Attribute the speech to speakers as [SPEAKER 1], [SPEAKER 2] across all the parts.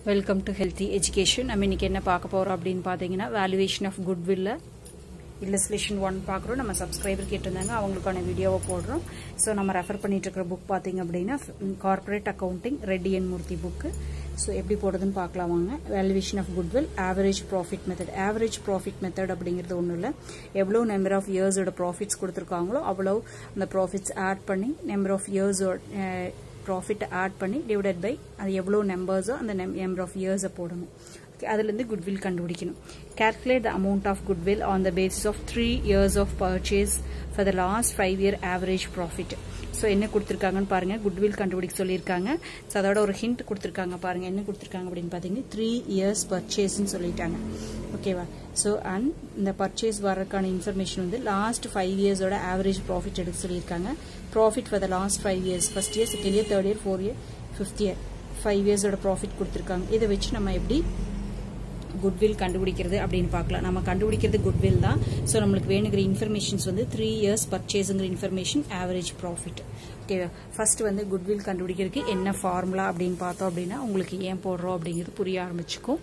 [SPEAKER 1] welcome to healthy education நம்ம இன்னைக்கு என்ன பார்க்க போறோம் அப்படின்னு பார்த்தீங்கன்னா வேல்யூவேஷன் ஆஃப் குட்வில்ல இல்லஸ்லேஷன் ஒன் பார்க்குறோம் நம்ம சப்ஸ்கிரைபர் கேட்டிருந்தாங்க அவங்களுக்கான வீடியோவை போடுறோம் ஸோ நம்ம ரெஃபர் பண்ணிட்டு இருக்கிற புக் பார்த்தீங்க அப்படின்னா corporate accounting Reddy and Murthy book so எப்படி போடுறதுன்னு பார்க்கலாம் வாங்க valuation of goodwill average profit method average profit method அப்படிங்கிறது ஒன்றும் இல்லை எவ்வளோ நம்பர் ஆஃப் இயர்ஸோட ப்ராஃபிட்ஸ் கொடுத்துருக்காங்களோ அவ்வளோ அந்த ப்ராஃபிட்ஸ் ஆட் பண்ணி நம்பர் ஆஃப் இயர்ஸோட ப்ராஃபிட்டை ஆட் பண்ணி டிவைடட் பை அது எவ்வளோ நம்பர்ஸோ அந்த நம்பர் ஆஃப் இயர்ஸை போடணும் ஓகே அதுலேருந்து குட்வில் கண்டுபிடிக்கணும் calculate the amount of goodwill on the basis of three years of purchase for the last five year average profit so என்ன கொடுத்துருக்காங்கன்னு பாருங்க குட்வில் கண்டுபிடிக்க சொல்லியிருக்காங்க ஸோ அதோட ஒரு ஹிண்ட் கொடுத்துருக்காங்க பாருங்க என்ன கொடுத்துருக்காங்க அப்படின்னு பார்த்தீங்கன்னா த்ரீ இயர்ஸ் பர்ச்சேஸ்ன்னு சொல்லிட்டாங்க ஓகேவா ஸோ அண்ட் இந்த பர்ச்சேஸ் வரக்கான இன்ஃபர்மேஷன் வந்து லாஸ்ட் ஃபைவ் இயர்ஸோட ஆவரேஜ் ப்ராஃபிட் எடுக்க சொல்லியிருக்காங்க profit for the last five years first year second year third year four year fifth year five இயர்ஸோட ப்ராஃபிட் கொடுத்துருக்காங்க இதை வச்சு நம்ம எப்படி குட்வில் கண்டுபிடிக்கிறது அப்படின்னு பார்க்கலாம் நம்ம கண்டுபிடிக்கிறது குட்வில் தான் ஸோ நம்மளுக்கு வேணுங்கிற இன்ஃபர்மேஷன்ஸ் வந்து த்ரீ இயர்ஸ் பர்ச்சேஸுங்கிற இன்ஃபர்மேஷன் ஆவரேஜ் ப்ராஃபிட் ஓகேவா ஃபர்ஸ்ட் வந்து குட்வில் கண்டுபிடிக்கிறதுக்கு என்ன ஃபார்முலா அப்படின்னு பார்த்தோம் அப்படின்னா உங்களுக்கு ஏன் போடுறோம் அப்படிங்கிறது புரிய ஆரம்பிச்சுக்கும்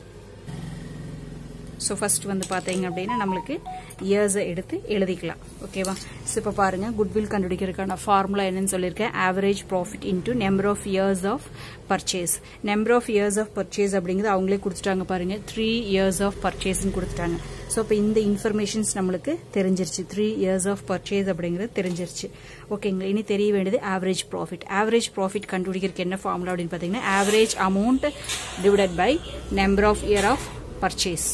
[SPEAKER 1] ஸோ ஃபர்ஸ்ட் வந்து பார்த்தீங்க அப்படின்னா நம்மளுக்கு இயர்ஸை எடுத்து எழுதிக்கலாம் ஓகேவா ஸோ இப்போ பாருங்க குட்வில் கண்டுபிடிக்கிறதுக்கான ஃபார்முலா என்னன்னு சொல்லியிருக்கேன் average profit into number of years of purchase number of years of purchase அப்படிங்கிறது அவங்களே கொடுத்துட்டாங்க பாருங்க த்ரீ இயர்ஸ் ஆஃப் பர்ச்சேஸ்ன்னு கொடுத்துட்டாங்க ஸோ இப்போ இந்த இன்ஃபர்மேஷன்ஸ் நம்மளுக்கு தெரிஞ்சிருச்சு த்ரீ இயர்ஸ் ஆஃப் பர்ச்சேஸ் அப்படிங்கிறது தெரிஞ்சிருச்சு ஓகேங்களா இனி தெரிய வேண்டியது ஆவரேஜ் ப்ராஃபிட் ஆவரேஜ் ப்ராஃபிட் கண்டுபிடிக்கிறதுக்கு என்ன ஃபார்முலா அப்படின்னு பார்த்தீங்கன்னா average amount divided by number of year of purchase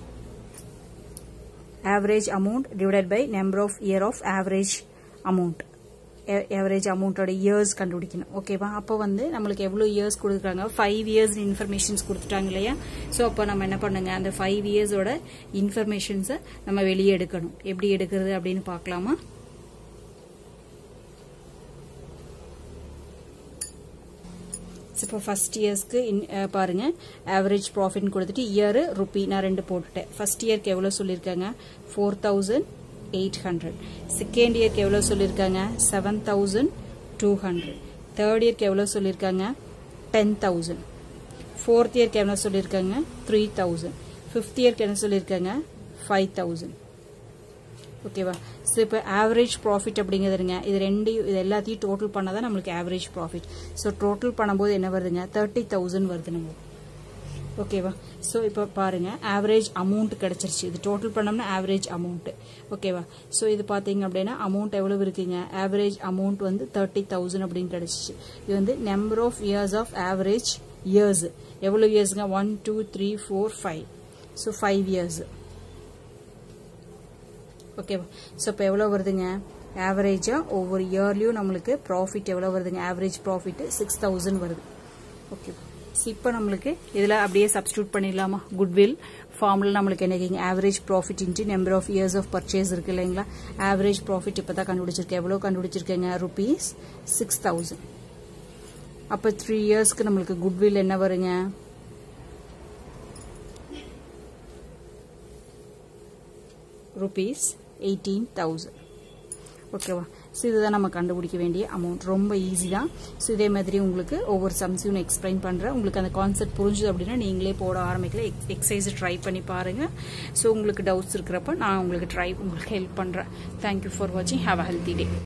[SPEAKER 1] average amount divided by number of year of average amount average அமௌண்ட்டோட இயர்ஸ் கண்டுபிடிக்கணும் ஓகேவா அப்போ வந்து நம்மளுக்கு எவ்வளோ இயர்ஸ் கொடுக்குறாங்க ஃபைவ் இயர்ஸ் இன்ஃபர்மேஷன்ஸ் கொடுத்துட்டாங்க இல்லையா ஸோ அப்போ நம்ம என்ன பண்ணுங்க அந்த ஃபைவ் இயர்ஸோட இன்ஃபர்மேஷன்ஸை நம்ம வெளியே எடுக்கணும் எப்படி எடுக்கிறது அப்படின்னு பார்க்கலாமா இப்போ ஃபர்ஸ்ட் இயர்ஸ்க்கு பாருங்க ஆவரேஜ் ப்ராஃபிட் கொடுத்துட்டு இயர் ருபி நான் ரெண்டு போட்டுட்டேன் ஃபர்ஸ்ட் இயர்க்கு எவ்வளோ சொல்லியிருக்காங்க four thousand eight hundred second இயர்க்கு எவ்வளோ சொல்லியிருக்காங்க seven thousand two hundred third இயர்க்கு எவ்வளோ சொல்லியிருக்காங்க டென் தௌசண்ட் ஃபோர்த் இயர்க்கு எவ்வளோ சொல்லியிருக்காங்க த்ரீ தௌசண்ட் ஃபிஃப்த் இயர்க்கு என்ன சொல்லியிருக்காங்க ஃபைவ் தௌசண்ட் ஓகேவா ஸோ இப்போ ஆவரேஜ் ப்ராஃபிட் அப்படிங்கிறதுங்க இது ரெண்டு இது எல்லாத்தையும் டோட்டல் பண்ணால் தான் நம்மளுக்கு ஆவரேஜ் ப்ராஃபிட் ஸோ டோட்டல் பண்ணும்போது என்ன வருதுங்க தேர்ட்டி தௌசண்ட் வருது நம்ம ஓகேவா ஸோ இப்போ பாருங்க ஆவரேஜ் அமௌண்ட் கிடைச்சிருச்சு இது டோட்டல் பண்ணோம்னா ஆவரேஜ் அமௌண்ட் ஓகேவா ஸோ இது பார்த்தீங்க அப்படின்னா அமௌண்ட் எவ்வளவு இருக்குங்க ஆவரேஜ் அமௌண்ட் வந்து தேர்ட்டி தௌசண்ட் அப்படின்னு கிடைச்சிச்சு இது வந்து number of years of average years எவ்வளோ இயர்ஸுங்க one two three four five so five years ஓகேவா ஸோ இப்போ எவ்வளோ வருதுங்க ஆவரேஜாக ஒவ்வொரு இயர்லேயும் நம்மளுக்கு ப்ராஃபிட் எவ்வளோ வருதுங்க ஆவரேஜ் ப்ராஃபிட் சிக்ஸ் தௌசண்ட் வருது ஓகே இப்போ நம்மளுக்கு இதில் அப்படியே சப்ஸ்டியூட் பண்ணிடலாமா குட்வில் ஃபார்மில் நம்மளுக்கு என்ன average profit into number of years of purchase இருக்கு இல்லைங்களா ஆவரேஜ் ப்ராஃபிட் இப்போ தான் கண்டுபிடிச்சிருக்கேன் எவ்வளோ கண்டுபிடிச்சிருக்கேங்க ருபீஸ் சிக்ஸ் தௌசண்ட் அப்போ த்ரீ இயர்ஸ்க்கு நம்மளுக்கு குட்வில் என்ன வருங்க ருபீஸ் எயிட்டீன் தௌசண்ட் ஓகேவா ஸோ இதுதான் நம்ம கண்டுபிடிக்க வேண்டிய அமௌண்ட் ரொம்ப ஈஸி தான் ஸோ இதே மாதிரி உங்களுக்கு ஒவ்வொரு சம்ஸையும் நான் எக்ஸ்பிளைன் பண்ணுறேன் உங்களுக்கு அந்த கான்செப்ட் புரிஞ்சுது அப்படின்னா நீங்களே போட ஆரம்பிக்கல எக்ஸசைஸ் ட்ரை பண்ணி பாருங்கள் ஸோ உங்களுக்கு டவுட்ஸ் இருக்கிறப்ப நான் உங்களுக்கு ட்ரை உங்களுக்கு ஹெல்ப் பண்ணுறேன் தேங்க்யூ ஃபார் வாட்சிங் ஹாவ் அ ஹெல்த்தி டே